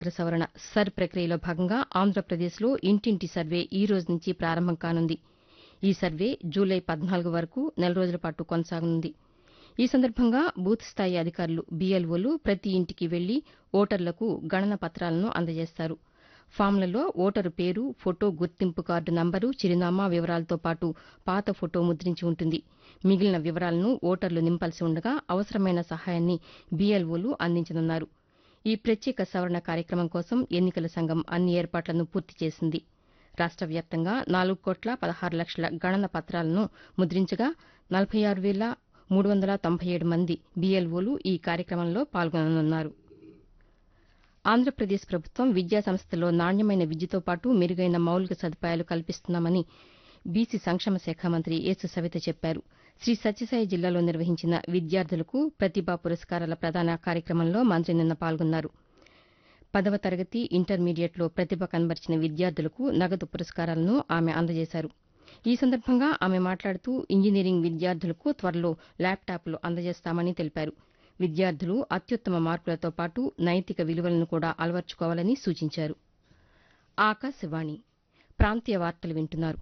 సవరణ సర్ ప్రక్రియలో భాగంగా ఆంధ్రప్రదేశ్లో ఇంటింటి సర్వే ఈ రోజు నుంచి ప్రారంభం కానుంది ఈ సర్వే జూలై పద్నాలుగు వరకు నెల రోజుల పాటు కొనసాగనుంది ఈ సందర్భంగా బూత్ స్థాయి అధికారులు బీఎల్ఓలు ప్రతి ఇంటికి వెళ్లి ఓటర్లకు గణన పత్రాలను అందజేస్తారు ఫామ్లలో ఓటరు పేరు ఫోటో గుర్తింపు కార్డు నంబరు చిరునామా వివరాలతో పాటు పాత ఫోటో ముద్రించి ఉంటుంది మిగిలిన వివరాలను ఓటర్లు నింపాల్సి ఉండగా అవసరమైన సహాయాన్ని బీఎల్ఓలు అందించనున్నారు ఈ ప్రత్యేక సవరణ కార్యక్రమం కోసం ఎన్నికల సంఘం అన్ని ఏర్పాట్లను పూర్తి చేసింది రాష్ట వ్యాప్తంగా నాలుగు కోట్ల పదహారు లక్షల గణన పత్రాలను ముద్రించగా నలభై ఆరు వేల మూడు వందల తొంభై ఏడు మంది బీఎల్ఓలు ఈ కార్యక్రమంలో పాల్గొననున్నారు ఆంధ్రప్రదేశ్ ప్రభుత్వం విద్యా సంస్థల్లో నాణ్యమైన విద్యతో పాటు మెరుగైన మౌలిక సదుపాయాలు కల్పిస్తున్నామని బీసీ సంక్షేమ శాఖ మంత్రి యేసు సవిత చెప్పారు శ్రీ సత్యసాయి జిల్లాలో నిర్వహించిన విద్యార్థులకు ప్రతిభా పురస్కారాల ప్రదాన కార్యక్రమంలో మంత్రి నిన్న పాల్గొన్నారు పదవ తరగతి ఇంటర్మీడియట్లో ప్రతిభ కనబర్చిన విద్యార్థులకు నగదు పురస్కారాలను ఆమె అందజేశారు ఈ సందర్భంగా ఆమె మాట్లాడుతూ ఇంజనీరింగ్ విద్యార్థులకు త్వరలో ల్యాప్టాప్లు అందజేస్తామని తెలిపారు విద్యార్థులు అత్యుత్తమ మార్కులతో పాటు నైతిక విలువలను కూడా అలవర్చుకోవాలని సూచించారు ఆకాశవాణి ప్రాంతీయ వార్తలు వింటున్నారు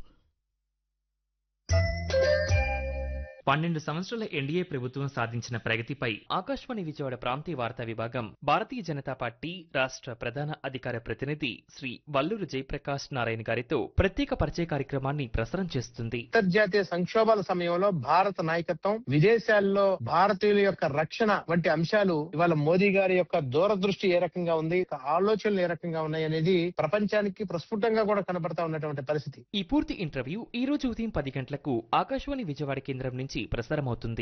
పన్నెండు సంవత్సరాల ఎన్డీఏ ప్రభుత్వం సాధించిన ప్రగతిపై ఆకాశవాణి విజయవాడ ప్రాంతీయ వార్తా విభాగం భారతీయ జనతా పార్టీ రాష్ట్ర ప్రధాన అధికార ప్రతినిధి శ్రీ వల్లూరు జయప్రకాష్ నారాయణ గారితో ప్రత్యేక పరిచయ కార్యక్రమాన్ని ప్రసారం చేస్తుంది అంతర్జాతీయ సంక్షోభాల సమయంలో భారత నాయకత్వం విదేశాల్లో భారతీయుల యొక్క రక్షణ వంటి అంశాలు ఇవాళ మోదీ గారి యొక్క దూరదృష్టి ఏ రకంగా ఉంది ఆలోచనలు ఏ రకంగా ఉన్నాయి అనేది ప్రపంచానికి ప్రస్ఫుటంగా కూడా కనబడతా ఉన్నటువంటి పరిస్థితి ఈ పూర్తి ఇంటర్వ్యూ ఈ రోజు ఉదయం పది గంటలకు ఆకాశవాణి విజయవాడ కేంద్రం నుంచి ప్రసారమవుతుంది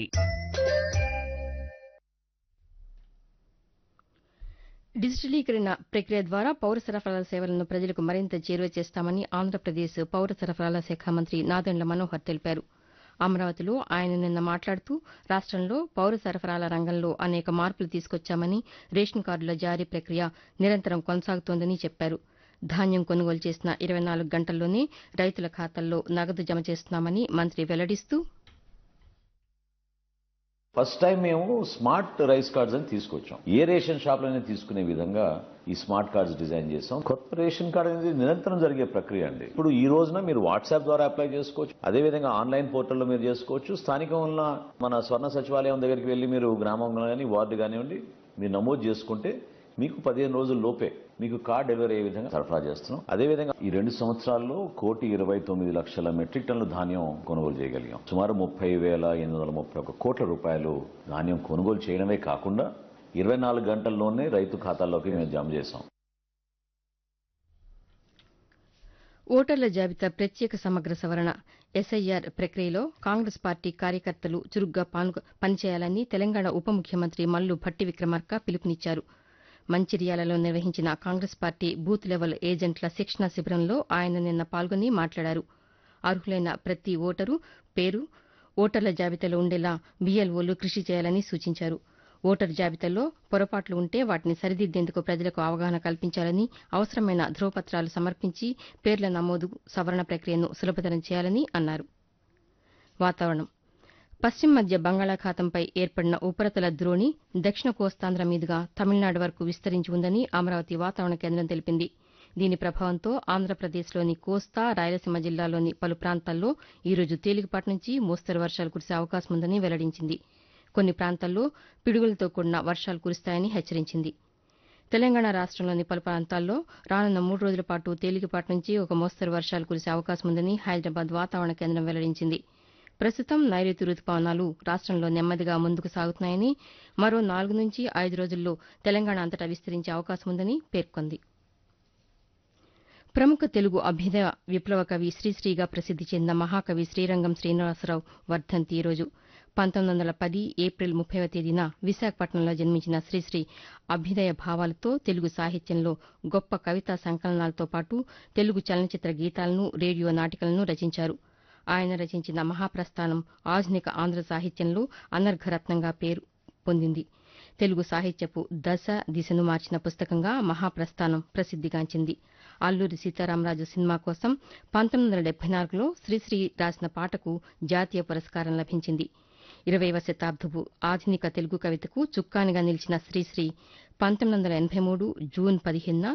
డిజిటలీకరణ ప్రక్రియ ద్వారా పౌర సరఫరాల సేవలను ప్రజలకు మరింత చేరువ చేస్తామని ఆంధ్రప్రదేశ్ పౌర సరఫరాల శాఖ మంత్రి నాదెండ్ల మనోహర్ తెలిపారు అమరావతిలో ఆయన నిన్న మాట్లాడుతూ రాష్టంలో పౌర సరఫరాల రంగంలో అనేక మార్పులు తీసుకొచ్చామని రేషన్ కార్డుల జారీ ప్రక్రియ నిరంతరం కొనసాగుతోందని చెప్పారు ధాన్యం కొనుగోలు చేసిన ఇరవై నాలుగు గంటల్లోనే రైతుల ఖాతాల్లో నగదు జమ చేస్తున్నామని మంత్రి వెల్లడిస్తూ ఫస్ట్ టైం మేము స్మార్ట్ రైస్ కార్డ్స్ అని తీసుకొచ్చాం ఏ రేషన్ షాప్లోనే తీసుకునే విధంగా ఈ స్మార్ట్ కార్డ్స్ డిజైన్ చేసాం కొత్త రేషన్ కార్డ్ అనేది నిరంతరం జరిగే ప్రక్రియ అండి ఇప్పుడు ఈ రోజున మీరు వాట్సాప్ ద్వారా అప్లై చేసుకోవచ్చు అదే విధంగా ఆన్లైన్ పోర్టల్లో మీరు చేసుకోవచ్చు స్థానికంగా ఉన్న మన స్వర్ణ సచివాలయం దగ్గరికి వెళ్ళి మీరు గ్రామంలో కానీ వార్డు కానివ్వండి మీరు నమోదు చేసుకుంటే మీకు పదిహేను రోజుల లోపే మీకు కార్డ్ డెలివరీ అయ్యే విధంగా సరఫరా చేస్తున్నాం అదేవిధంగా ఈ రెండు సంవత్సరాల్లో కోటి ఇరవై తొమ్మిది లక్షల మెట్రిక్ టన్నుల ధాన్యం కొనుగోలు చేయగలిగాం సుమారు ముప్పై వేల ఎనిమిది వందల ముప్పై ఒక కోట్ల రూపాయలు ధాన్యం కొనుగోలు చేయడమే కాకుండా ఇరవై నాలుగు గంటల్లోనే రైతు ఖాతాల్లోకి మేము జమ చేశాం ఓటర్ల జాబితా ప్రత్యేక సమగ్ర సవరణ ఎస్ఐఆర్ ప్రక్రియలో కాంగ్రెస్ పార్టీ కార్యకర్తలు చురుగ్గా పాల్గొ పనిచేయాలని తెలంగాణ ఉప ముఖ్యమంత్రి మల్లు భట్టి విక్రమార్క పిలుపునిచ్చారు మంచిర్యాలలో నిర్వహించిన కాంగ్రెస్ పార్టీ బూత్ లెవెల్ ఏజెంట్ల శిక్షణ శిబిరంలో ఆయన నిన్న పాల్గొని మాట్లాడారు అర్హులైన ప్రతి ఓటరు పేరు ఓటర్ల జాబితాలో ఉండేలా బీఎల్ఓలు కృషి చేయాలని సూచించారు ఓటరు జాబితాలో పొరపాట్లు ఉంటే వాటిని సరిదిద్దేందుకు ప్రజలకు అవగాహన కల్పించాలని అవసరమైన ధ్రువపత్రాలు సమర్పించి పేర్ల నమోదు సవరణ ప్రక్రియను సులభతరం చేయాలని అన్నారు వాతావరణం పశ్చిమ మధ్య బంగాళాఖాతంపై ఏర్పడిన ఉపరితల ద్రోణి దక్షిణ కోస్తాంధ్ర మీదుగా తమిళనాడు వరకు విస్తరించి ఉందని అమరావతి వాతావరణ కేంద్రం తెలిపింది దీని ప్రభావంతో ఆంధ్రప్రదేశ్లోని కోస్తా రాయలసీమ జిల్లాలోని పలు ప్రాంతాల్లో ఈరోజు తేలికపాటి నుంచి మోస్తరు వర్షాలు కురిసే అవకాశం ఉందని వెల్లడించింది కొన్ని ప్రాంతాల్లో పిడుగులతో కూడిన వర్షాలు కురుస్తాయని హెచ్చరించింది తెలంగాణ రాష్టంలోని పలు ప్రాంతాల్లో రానున్న మూడు రోజుల పాటు తేలికపాటి నుంచి ఒక మోస్తరు వర్షాలు కురిసే అవకాశం ఉందని హైదరాబాద్ వాతావరణ కేంద్రం వెల్లడించింది ప్రస్తుతం నైరుతి రుతుపవనాలు రాష్టంలో నెమ్మదిగా ముందుకు సాగుతున్నాయని మరో నాలుగు నుంచి ఐదు రోజుల్లో తెలంగాణ అంతటా విస్తరించే అవకాశం ఉందని పేర్కొంది ప్రముఖ తెలుగు అభ్యుదయ విప్లవ కవి శ్రీశ్రీగా ప్రసిద్ది చెందిన మహాకవి శ్రీరంగం శ్రీనివాసరావు వర్ధంతి ఈరోజు పంతొమ్మిది వందల పది ఏప్రిల్ ముప్పైవ తేదీన విశాఖపట్నంలో జన్మించిన శ్రీశ్రీ అభ్యుదయ భావాలతో తెలుగు సాహిత్యంలో గొప్ప కవితా సంకలనాలతో పాటు తెలుగు చలనచిత్ర గీతాలను రేడియో నాటికలను రచించారు ఆయన రచించిన మహాప్రస్థానం ఆధునిక ఆంధ్ర సాహిత్యంలో అనర్ఘరత్నంగా పేరు పొందింది తెలుగు సాహిత్యపు దశ దిశను మార్చిన పుస్తకంగా మహాప్రస్థానం ప్రసిద్దిగాంచింది అల్లూరి సీతారామరాజు సినిమా కోసం పంతొమ్మిది వందల డెబ్బై నాలుగులో శ్రీశ్రీ రాసిన పాటకు జాతీయ పురస్కారం లభించింది ఇరవైవ శతాబ్దపు ఆధునిక తెలుగు కవితకు చుక్కానిగా నిలిచిన శ్రీశ్రీ పంతొమ్మిది వందల ఎనభై మూడు జూన్ పదిహేనున